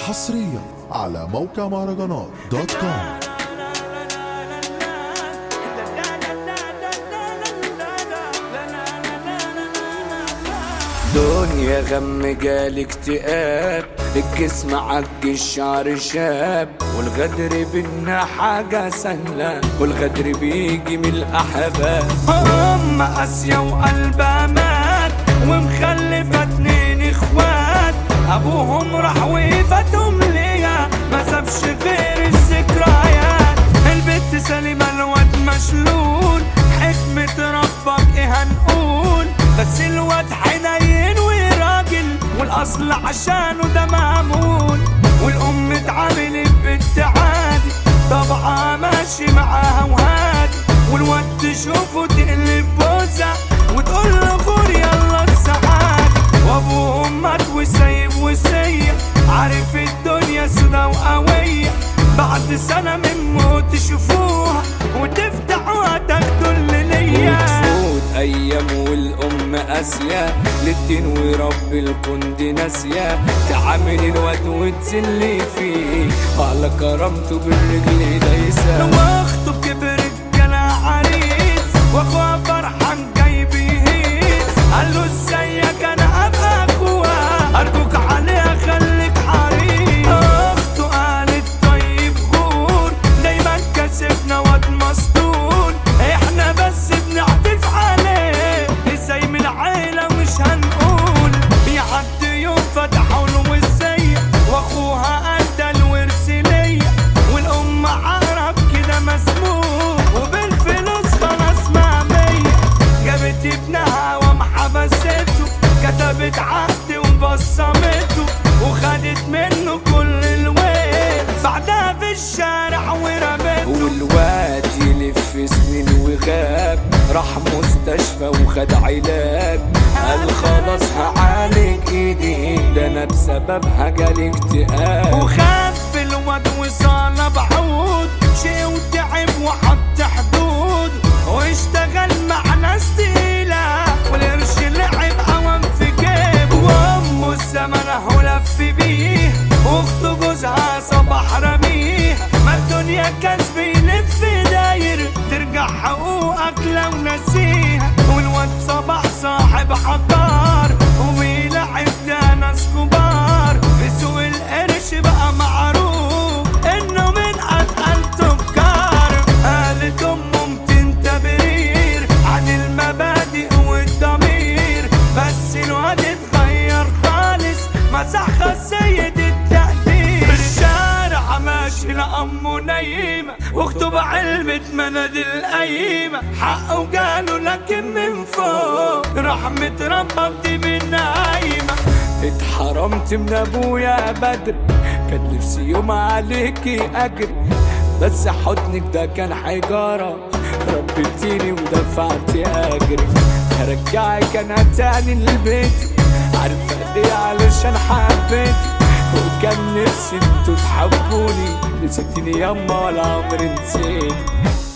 حصريا على موقع مهرجانات دوت كوم دنيا غم جالي اكتئاب الجسم عج الشعر شاب والغدر بينا حاجة سهلة والغدر بيجي من الأحباب أم قاسية وقلبها مات ومخلفة اتنين اخوات أبوهم راح وفاتهم ليا ما سابش غير الذكريات البت سليمة الواد مشلول حكمة ربك ايه هنقول بس الواد حنين وراجل والاصل عشانه ده معمول والام اتعاملت بنت عادي طبعا ماشي معاها وهادي والواد تشوفه تقلب بوزة وتقول له غور يلا السعادة وابوهم مات وسايب وسية عارف الدنيا سودا وقوية بعد سنة من موت تشوفوها وتفتح وتاخدوا اللي ليا وتفوت أيام والأم قاسية للدين ورب الكند ناسية تعامل الواد وتزلي فيه على كرامته بالرجل دايسة واخته كبرت جلا عريس واخوها فرحان جاي بيهيس قال له ازيك انا ابقى اخوها ارجوك عليها خليك حريص اخته قالت طيب غور دايما كسبنا واد مسطول احنا بس بنعطف عليه ازاي من العيلة مش هنقول بيعدي يوم فتحوا له وسية واخوها ادى الورث ليا والام عرب كده مسموح وبالفلوس خلاص معمية جابت ابنها ومحبسته كتبت عقد وبصمته وخدت منه كل الويل بعدها في الشارع ورمته والواد يلف سنين وغاب راح مستشفى وخد علاج قال خلاص هعالج ايدي ده انا بسببها جالي اكتئاب وخاف الواد وصال بعود شي وتعب وحط حدود واشتغل مع ناس تقيلة والقرش لعب قوام في جيبه وامه الزمن اهو لف بيه واخته جوزها صباح رميه ما الدنيا كاس بيلف داير ترجع حقوقك لو نسيها والواد صباح صاحب عقار وبيلعب ده ناس كبار في سوق القرش بقى معروف انه من اتقل تجار قالت امه متين تبرير عن المبادئ والضمير بس الواد اتغير خالص مسح سيد التقدير الشارع ماشي لأمه نايمة واخته بعلبة مناديل القايمة حقه جاله لكن من فوق رحمة ربك دي من نايمة اتحرمت من ابويا بدري كان نفسي يوم عليكي اجري بس حضنك ده كان حجارة ربيتيني ودفعتي اجري هرجعك انا تاني للبيت عارفة ليه علشان حبيتك وكان نفسي انتوا تحبوني نسيتني ياما ولا عمري نسيت